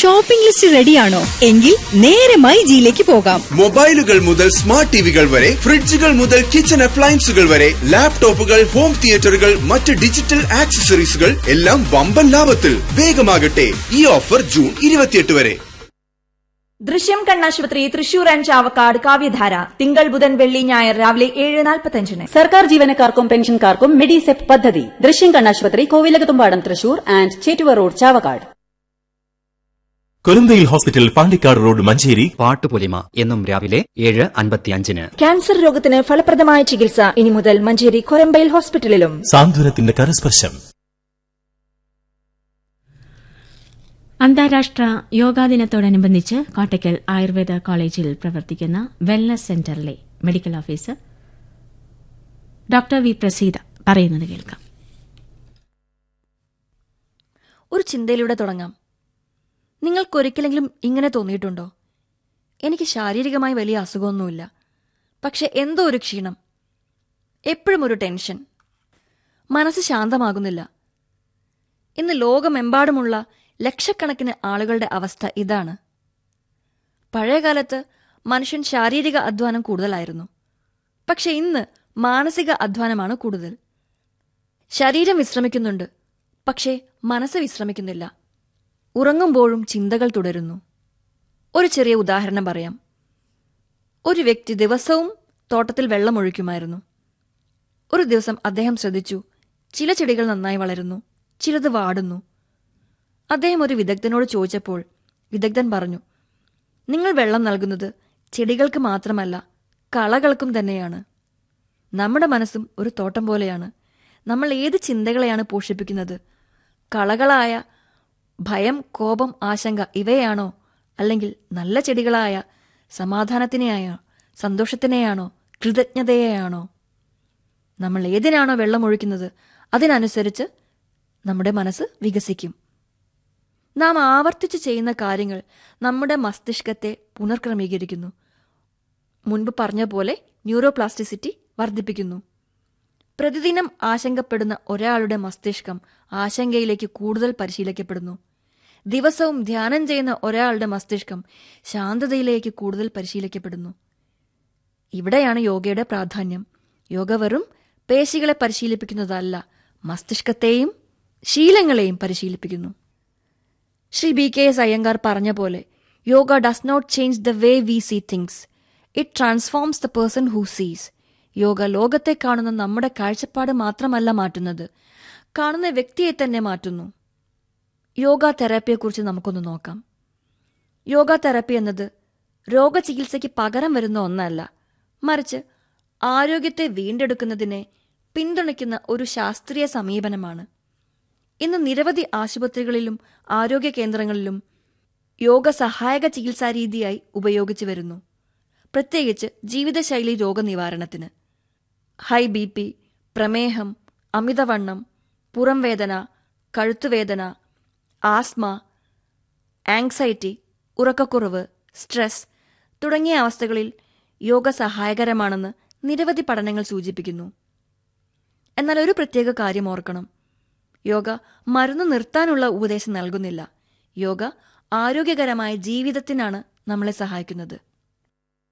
shopping list റെഡിയാണോ എങ്കിൽ നേരെ മൈ ജിയിലേക്ക് പോകാം മൊബൈലുകൾ മുതൽ സ്മാർട്ട് ടിവികൾ വരെ ഫ്രിഡ്ജുകൾ മുതൽ കിച്ചൺ അപ്ലയൻസുകൾ വരെ ലാപ്ടോപ്പുകൾ ഹോം തിയേറ്ററുകൾ മറ്റ് ഡിജിറ്റൽ ആക്സസറീസുകൾ എല്ലാം വമ്പൻ ലാഭത്തിൽ വേഗമാകട്ടെ ഈ ഓഫർ ജൂൺ ഇരുപത്തിയെട്ട് വരെ ദൃശ്യം കണ്ണാശുപത്രി തൃശൂർ ആൻഡ് ചാവക്കാട് കാവ്യധാര തിങ്കൾ ബുധൻ വെള്ളി ഞായർ രാവിലെ ഏഴ് നാൽപ്പത്തഞ്ചിന് സർക്കാർ ജീവനക്കാർക്കും പെൻഷൻകാർക്കും മെഡിസെപ് പദ്ധതി ദൃശ്യം കണ്ണാശുപത്രി കോവിലകത്തുംപാടം തൃശൂർ ആൻഡ് ചേറ്റുവ റോഡ് ചാവക്കാട് കൊരന്തയിൽ ഹോസ്പിറ്റൽ പാണ്ടിക്കാട് റോഡ് മഞ്ചേരി പാട്ടുപൊലിമ എന്നും രാവിലെ ഏഴ് അൻപത്തിയഞ്ചിന് ക്യാൻസർ രോഗത്തിന് ഫലപ്രദമായ ചികിത്സ ഇനി മുതൽ മഞ്ചേരി കൊരമ്പയിൽ ഹോസ്പിറ്റലിലും സാന്ത്വനത്തിന്റെ കരസ്പർശം അന്താരാഷ്ട്ര യോഗാ ദിനത്തോടനുബന്ധിച്ച് കോട്ടയ്ക്കൽ ആയുർവേദ കോളേജിൽ പ്രവർത്തിക്കുന്ന വെൽനസ് സെന്ററിലെ medical officer doctor V Praseetha പറയുന്നത് കേൾക്കാം ഒരു ചിന്തയിലൂടെ തുടങ്ങാം നിങ്ങൾക്കൊരിക്കലെങ്കിലും ഇങ്ങനെ തോന്നിയിട്ടുണ്ടോ എനിക്ക് ശാരീരികമായി വലിയ അസുഖമൊന്നുമില്ല പക്ഷെ എന്തോ ഒരു ക്ഷീണം എപ്പോഴും ഒരു ടെൻഷൻ മനസ്സ് ശാന്തമാകുന്നില്ല ഇന്ന് ലോകമെമ്പാടുമുള്ള ലക്ഷക്കണക്കിന് ആളുകളുടെ അവസ്ഥ ഇതാണ് പഴയകാലത്ത് മനുഷ്യൻ ശാരീരിക അധ്വാനം കൂടുതലായിരുന്നു പക്ഷെ ഇന്ന് മാനസിക അധ്വാനമാണ് കൂടുതൽ ശരീരം വിശ്രമിക്കുന്നുണ്ട് പക്ഷേ മനസ്സ് വിശ്രമിക്കുന്നില്ല ഉറങ്ങുമ്പോഴും ചിന്തകൾ തുടരുന്നു ഒരു ചെറിയ ഉദാഹരണം പറയാം ഒരു വ്യക്തി ദിവസവും തോട്ടത്തിൽ വെള്ളമൊഴിക്കുമായിരുന്നു ഒരു ദിവസം അദ്ദേഹം ശ്രദ്ധിച്ചു ചില ചെടികൾ നന്നായി വളരുന്നു ചിലത് വാടുന്നു അദ്ദേഹം ഒരു വിദഗ്ധനോട് ചോദിച്ചപ്പോൾ വിദഗ്ധൻ പറഞ്ഞു നിങ്ങൾ വെള്ളം നൽകുന്നത് ചെടികൾക്ക് മാത്രമല്ല കളകൾക്കും തന്നെയാണ് നമ്മുടെ മനസ്സും ഒരു തോട്ടം പോലെയാണ് നമ്മൾ ഏത് ചിന്തകളെയാണ് പോഷിപ്പിക്കുന്നത് കളകളായ ഭയം കോപം ആശങ്ക ഇവയാണോ അല്ലെങ്കിൽ നല്ല ചെടികളായ സമാധാനത്തിനെയായോ സന്തോഷത്തിനെയാണോ കൃതജ്ഞതയെയാണോ നമ്മൾ ഏതിനാണോ വെള്ളമൊഴിക്കുന്നത് അതിനനുസരിച്ച് നമ്മുടെ മനസ്സ് വികസിക്കും നാം ആവർത്തിച്ച് ചെയ്യുന്ന കാര്യങ്ങൾ നമ്മുടെ മസ്തിഷ്കത്തെ പുനർക്രമീകരിക്കുന്നു മുൻപ് പറഞ്ഞ പോലെ ന്യൂറോപ്ലാസ്റ്റിസിറ്റി വർദ്ധിപ്പിക്കുന്നു പ്രതിദിനം ആശങ്കപ്പെടുന്ന ഒരാളുടെ മസ്തിഷ്കം ആശങ്കയിലേക്ക് കൂടുതൽ പരിശീലിക്കപ്പെടുന്നു ദിവസവും ധ്യാനം ചെയ്യുന്ന ഒരാളുടെ മസ്തിഷ്കം ശാന്തതയിലേക്ക് കൂടുതൽ പരിശീലിക്കപ്പെടുന്നു ഇവിടെയാണ് യോഗയുടെ പ്രാധാന്യം യോഗ വെറും പേശികളെ പരിശീലിപ്പിക്കുന്നതല്ല മസ്തിഷ്കത്തെയും ശീലങ്ങളെയും പരിശീലിപ്പിക്കുന്നു Shri B K S Iyengar പറഞ്ഞ പോലെ yoga does not change the way we see things it transforms the person who sees yoga ലോകത്തെ കാണുന്ന നമ്മുടെ കാഴ്ചപ്പാട് മാത്രമല്ല മാറ്റുന്നത് കാണുന്ന വ്യക്തിയെ തന്നെ മാറ്റുന്നു യോഗ തെറാപ്പിയെക്കുറിച്ച് നമുക്കൊന്ന് നോക്കാം യോഗ തെറാപ്പി എന്നത് രോഗചികിത്സയ്ക്ക് പകരം വരുന്ന ഒന്നല്ല മറിച്ച് ആരോഗ്യത്തെ വീണ്ടെടുക്കുന്നതിനെ പിന്തുണയ്ക്കുന്ന ഒരു ശാസ്ത്രീയ സമീപനമാണ് ഇന്ന് നിരവധി ആശുപത്രികളിലും ആരോഗ്യ കേന്ദ്രങ്ങളിലും യോഗ സഹായക ചികിത്സാ രീതിയായി ഉപയോഗിച്ചു വരുന്നു പ്രത്യേകിച്ച് ജീവിതശൈലി രോഗനിവാരണത്തിന് ഹൈ ബി പി പ്രമേഹം അമിതവണ്ണം പുറംവേദന കഴുത്തുവേദന ആസ്മ ആങ്സൈറ്റി ഉറക്കക്കുറവ് സ്ട്രെസ് തുടങ്ങിയ അവസ്ഥകളിൽ യോഗ സഹായകരമാണെന്ന് നിരവധി പഠനങ്ങൾ സൂചിപ്പിക്കുന്നു എന്നാൽ ഒരു പ്രത്യേക കാര്യം ഓർക്കണം യോഗ മരുന്ന് നിർത്താനുള്ള ഉപദേശം നൽകുന്നില്ല യോഗ ആരോഗ്യകരമായ ജീവിതത്തിനാണ് നമ്മളെ സഹായിക്കുന്നത്